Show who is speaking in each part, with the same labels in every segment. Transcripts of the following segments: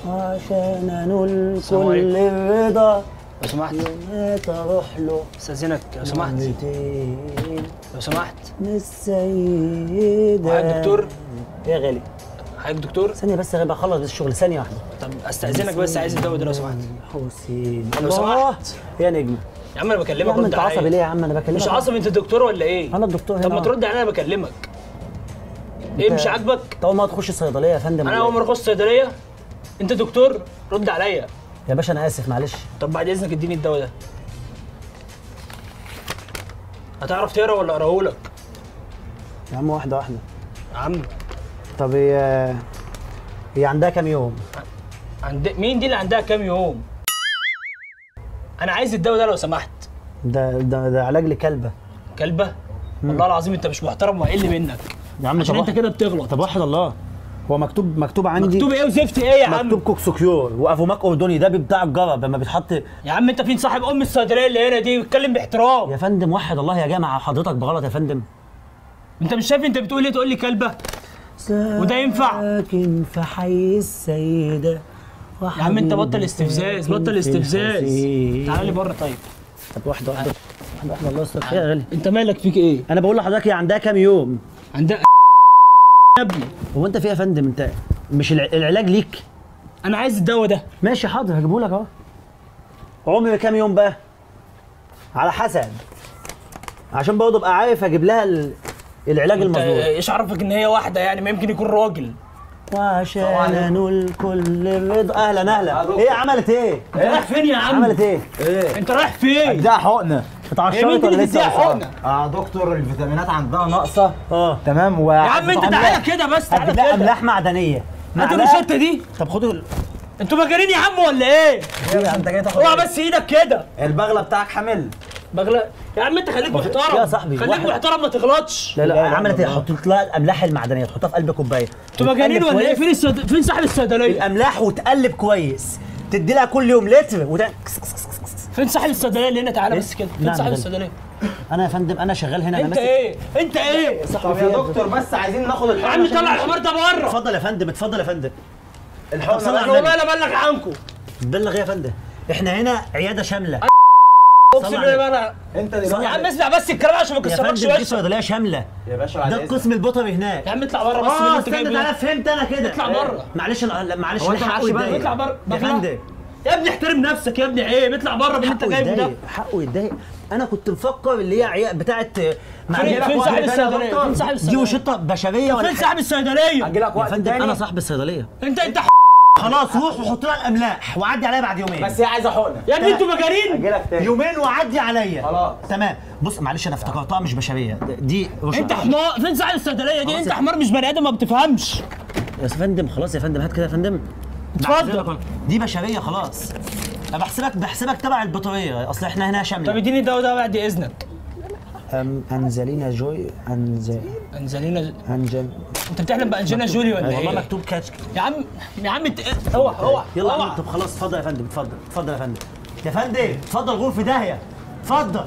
Speaker 1: عشان انول
Speaker 2: السلام
Speaker 1: كل الرضا
Speaker 2: لو سمحت
Speaker 1: يومات اروح له
Speaker 2: استاذنك لو سمحت
Speaker 1: مرتين
Speaker 2: لو سمحت
Speaker 1: من السيدة
Speaker 2: معاك دكتور
Speaker 1: إيه يا غالي
Speaker 2: حضرتك دكتور
Speaker 1: ثانية بس غالي بخلص الشغل ثانية واحدة
Speaker 2: طب استاذنك بس عايز الدواء ده لو سمحت
Speaker 1: حسين
Speaker 2: لو
Speaker 1: الله.
Speaker 2: سمحت.
Speaker 1: يا نجم
Speaker 2: يا عم انا
Speaker 1: يا
Speaker 2: بكلمك
Speaker 1: عم
Speaker 2: رد
Speaker 1: انت عصبي
Speaker 2: عليا
Speaker 1: ليه يا عم انا بكلمك
Speaker 2: مش عصبي انت دكتور ولا ايه؟
Speaker 1: انا الدكتور هنا
Speaker 2: طب ما ترد عليا انا بكلمك ايه مش عاجبك؟
Speaker 1: انت اول ما تخش الصيدليه يا فندم
Speaker 2: انا اول ما اخش صيدليه انت دكتور رد عليا
Speaker 1: يا باشا انا اسف معلش
Speaker 2: طب بعد اذنك اديني الدواء ده هتعرف تقرا ولا اقراهولك؟
Speaker 1: يا عم واحده واحده
Speaker 2: يا عم
Speaker 1: طب هي هي عندها كام يوم
Speaker 2: عند مين دي اللي عندها كام يوم؟ انا عايز الدواء ده لو سمحت
Speaker 1: ده ده, ده علاج لكلبه
Speaker 2: كلبه والله العظيم انت مش محترم وهقل منك
Speaker 1: يا عم
Speaker 2: عشان
Speaker 1: طب
Speaker 2: انت كده بتغلط
Speaker 1: طب وحد الله هو مكتوب مكتوب عندي
Speaker 2: مكتوب ايه وزفت ايه يا عم؟
Speaker 1: مكتوب كوكسوكيور وافوماك اردني ده بتاع الجرب لما بيتحط
Speaker 2: يا عم انت فين صاحب ام الصيدليه اللي هنا دي بيتكلم باحترام
Speaker 1: يا فندم وحد الله يا جماعه حضرتك بغلط يا فندم
Speaker 2: انت مش شايف انت بتقول ايه تقول لي كلبه وده ينفع؟
Speaker 1: ساكن في حي السيده
Speaker 2: يا عم انت بطل استفزاز بطل استفزاز تعالى لي بره طيب
Speaker 1: طب واحده واحده واحده واحده الله يستر يا غالي
Speaker 2: انت مالك فيك ايه
Speaker 1: انا بقول لحضرتك هي عندها كام يوم
Speaker 2: عندها يا ابني
Speaker 1: هو انت في إيه يا فندم انت مش الع- العلاج ليك
Speaker 2: انا عايز الدواء ده
Speaker 1: ماشي حاضر هجيبه لك اهو عمري كام يوم بقى على حسب عشان برضه ابقى عارف اجيب لها ال- العلاج
Speaker 2: انت
Speaker 1: المظبوط
Speaker 2: ايش عرفك ان هي واحده يعني ما يمكن يكون راجل
Speaker 1: وعشان انول كل الرضا اهلا اهلا ايه عملت ايه؟
Speaker 2: انت رايح فين يا عم
Speaker 1: عملت ايه؟
Speaker 3: ايه
Speaker 2: انت رايح فين
Speaker 3: ده حقنه
Speaker 2: يا
Speaker 1: اتعشرت
Speaker 2: مين دي
Speaker 1: ولا
Speaker 2: اللي
Speaker 1: لسه
Speaker 2: بتديها
Speaker 1: مش عارف؟
Speaker 2: حقنه
Speaker 3: اه دكتور الفيتامينات عندها ناقصه
Speaker 1: اه
Speaker 3: تمام و
Speaker 2: يا عم انت تعالى كده بس تعالى
Speaker 1: هتجيب لها
Speaker 2: كده
Speaker 1: املاح معدنيه
Speaker 2: انت
Speaker 1: معلقة-
Speaker 2: مش انت دي
Speaker 1: طب خدوا ال-
Speaker 2: انتوا مجانين يا عم ولا ايه
Speaker 3: انت جاي تاخد
Speaker 2: اوعى
Speaker 3: إيه؟
Speaker 2: بس ايدك كده
Speaker 3: البغله بتاعك حامل
Speaker 2: بغلا يا عم انت خليك محترم
Speaker 1: يا صاحبي،
Speaker 2: خليك
Speaker 1: واحد-
Speaker 2: محترم ما تغلطش
Speaker 1: لا لا,
Speaker 3: لا، لا،
Speaker 1: عملت ايه؟
Speaker 3: والله.
Speaker 1: حطيت لها الاملاح المعدنيه تحطها في قلب كوبايه
Speaker 2: انتوا مجانين
Speaker 1: وتقلب
Speaker 2: ولا ايه
Speaker 1: كويس.
Speaker 2: فين الصيد... فين صاحب الصيدليه
Speaker 1: الاملاح وتقلب كويس تدي لها كل يوم لتر وت...
Speaker 2: فين صاحب الصيدليه اللي هنا تعالى بس كده فين
Speaker 1: نعم
Speaker 2: صاحب
Speaker 1: ده.
Speaker 2: الصيدليه
Speaker 1: انا يا فندم انا شغال هنا انا
Speaker 2: انت
Speaker 1: ماسك
Speaker 2: ايه انت ايه
Speaker 3: طب يا دكتور بس عايزين ناخد
Speaker 2: يا
Speaker 3: الحقنه
Speaker 2: عم
Speaker 3: عشان
Speaker 2: طلع
Speaker 3: نمشي.
Speaker 2: الحمار ده بره
Speaker 1: اتفضل يا فندم اتفضل يا فندم
Speaker 3: الحقنه
Speaker 1: صلي على
Speaker 2: انا والله
Speaker 1: النبي.
Speaker 2: لا بلغ عنكم
Speaker 1: بلغ ايه يا فندم احنا هنا عياده شامله
Speaker 2: اقسم
Speaker 1: صلي
Speaker 2: بالله
Speaker 1: على
Speaker 2: بقى
Speaker 3: انت
Speaker 2: يا
Speaker 3: دلوقتي
Speaker 2: عم اسمع بس الكلام عشان ما
Speaker 1: يا
Speaker 2: اكسركش
Speaker 1: فندم دي
Speaker 2: وشك
Speaker 1: صيدليه شامله
Speaker 3: يا باشا
Speaker 1: ده
Speaker 3: بعد إذنك.
Speaker 1: القسم البيطري هناك
Speaker 2: يا عم اطلع بره بس من
Speaker 1: اه
Speaker 2: اللي انت
Speaker 1: استنى
Speaker 2: جايبه
Speaker 1: تعالى
Speaker 2: ده.
Speaker 1: فهمت انا كده
Speaker 2: اطلع بره.
Speaker 1: معلش أنا- معلش
Speaker 3: هو انت
Speaker 1: حقه
Speaker 3: معكش بقى؟
Speaker 1: يتضايق.
Speaker 2: اطلع بره
Speaker 1: يا
Speaker 2: بره.
Speaker 1: فندم
Speaker 2: يا ابني احترم نفسك يا ابني عيب اطلع بره باللي انت
Speaker 1: حقه
Speaker 2: جايبه ده
Speaker 1: يتضايق حقه يتضايق انا كنت مفكر اللي هي عيا بتاعت
Speaker 2: فين
Speaker 1: معلش
Speaker 2: فين صاحب
Speaker 3: واحد تاني يا
Speaker 2: الصيدليه
Speaker 3: دكتور.
Speaker 2: فين صاحب
Speaker 1: دي
Speaker 2: الصيدليه
Speaker 1: وشطه بشريه ولا
Speaker 2: فين
Speaker 1: حاجة؟
Speaker 2: صاحب الصيدليه
Speaker 3: اجي لك
Speaker 1: يا
Speaker 3: وقت
Speaker 1: فندم
Speaker 3: تاني
Speaker 1: انا صاحب الصيدليه
Speaker 2: انت انت
Speaker 1: خلاص روح وحط لها الاملاح وعدي عليا بعد يومين
Speaker 3: بس هي عايزه حقنه
Speaker 2: يا ابني انتوا مجانين
Speaker 3: اجي لك تاني
Speaker 1: يومين وعدي عليا
Speaker 3: خلاص.
Speaker 1: تمام بص معلش انا افتكرتها مش بشريه دي رشا.
Speaker 2: انت حمار فين صاحب الصيدليه دي
Speaker 1: خلاص
Speaker 2: انت
Speaker 1: يا-
Speaker 2: حمار مش بني ادم ما بتفهمش
Speaker 1: يا فندم خلاص يا فندم هات كده يا فندم
Speaker 2: اتفضل.
Speaker 1: بعتذرلك. دي بشريه خلاص انا بحسبك بحسبك تبع البطاريه اصل احنا هنا
Speaker 2: طب
Speaker 1: شامله
Speaker 2: اديني الدواء ده بعد اذنك
Speaker 1: أم انزلينا جوي انزل
Speaker 2: انزلينا
Speaker 1: انجل
Speaker 2: انت بتحلم بانجينا جولي ولا
Speaker 1: والله
Speaker 2: ايه
Speaker 1: مكتوب كاتش
Speaker 2: يا عم يا عم انت اوعى اوعى
Speaker 1: يلا يا عم
Speaker 2: اوعى
Speaker 1: طب خلاص اتفضل يا فندم اتفضل اتفضل يا فندم يا فندم اتفضل غور في داهيه اتفضل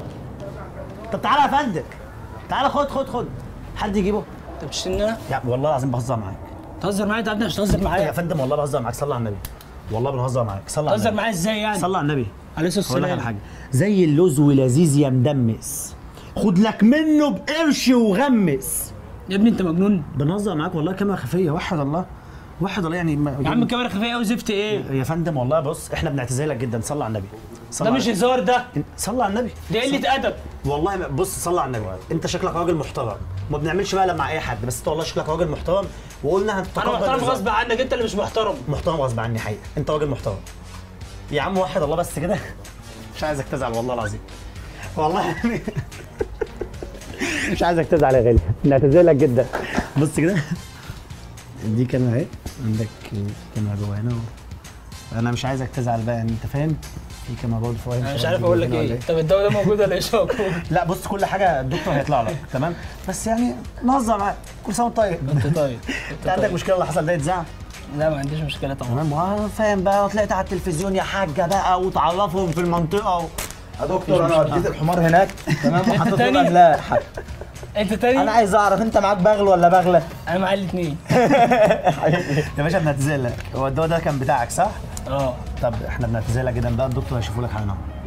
Speaker 1: طب تعالى يا فندم تعالى خد خد خد حد يجيبه
Speaker 2: انت بتشتمني انا
Speaker 1: يا والله العظيم بهزر معاك
Speaker 2: تهزر معايا انت عارف مش تهزر
Speaker 1: يا
Speaker 2: معايا
Speaker 1: فندم والله بهزر معاك صلي على النبي والله بنهزر معاك صلي على
Speaker 2: تهزر
Speaker 1: النبي
Speaker 2: معايا ازاي يعني
Speaker 1: صلي على النبي
Speaker 2: عليه الصلاه
Speaker 1: هقول لك على
Speaker 2: والسلام
Speaker 1: حاجه زي اللوز ولذيذ يا مدمس خد لك منه بقرش وغمس
Speaker 2: يا ابني انت مجنون
Speaker 1: بنهزر معاك والله كاميرا خفيه وحد الله وحد الله يعني ما-
Speaker 2: يا عم الكاميرا خفيه قوي زفت ايه
Speaker 1: يا فندم والله بص احنا بنعتذر لك جدا صلي على النبي صلي
Speaker 2: ده
Speaker 1: على
Speaker 2: مش هزار ده
Speaker 1: النبي. صلي على النبي
Speaker 2: دي قله ادب
Speaker 1: والله ما- بص صلي على النبي انت شكلك راجل محترم ما بنعملش بقى مع اي حد بس انت والله شكلك راجل محترم وقلنا هنتقبل
Speaker 2: انا محترم
Speaker 1: الهزار.
Speaker 2: غصب عنك انت اللي مش محترم
Speaker 1: محترم غصب عني حقيقه انت راجل محترم يا عم وحد الله بس كده مش عايزك تزعل والله العظيم والله يعني مش عايزك تزعل يا غالي نعتذر لك جدا بص كده دي كلمه اهي عندك كلمه جوه هنا و... انا مش عايزك تزعل بقى يعني انت فاهم في كلمه برضه فوق
Speaker 2: انا مش عارف اقول لك ايه طب الدواء ده موجود ولا ايش موجود
Speaker 1: لا بص كل حاجه الدكتور هيطلع لك تمام بس يعني نهزر معاك كل سنه وانت طيب
Speaker 2: انت طيب
Speaker 1: انت عندك مشكله اللي حصل ده يتزعل
Speaker 2: لا ما عنديش مشكله طبعا
Speaker 1: تمام وأنا فاهم بقى وطلعت على التلفزيون يا حاجه بقى وتعرفهم في المنطقه و...
Speaker 3: يا دكتور انا وديت الحمار هناك تمام وحطيت له
Speaker 2: تاني؟
Speaker 3: الاملاح
Speaker 2: انت تاني
Speaker 3: انا عايز اعرف انت معاك بغل ولا بغله
Speaker 2: انا معايا الاثنين
Speaker 1: يا باشا بنعتذر لك هو الدواء ده كان بتاعك صح؟
Speaker 2: اه
Speaker 1: طب احنا بنعتذر لك جدا بقى الدكتور هيشوفوا لك حاجه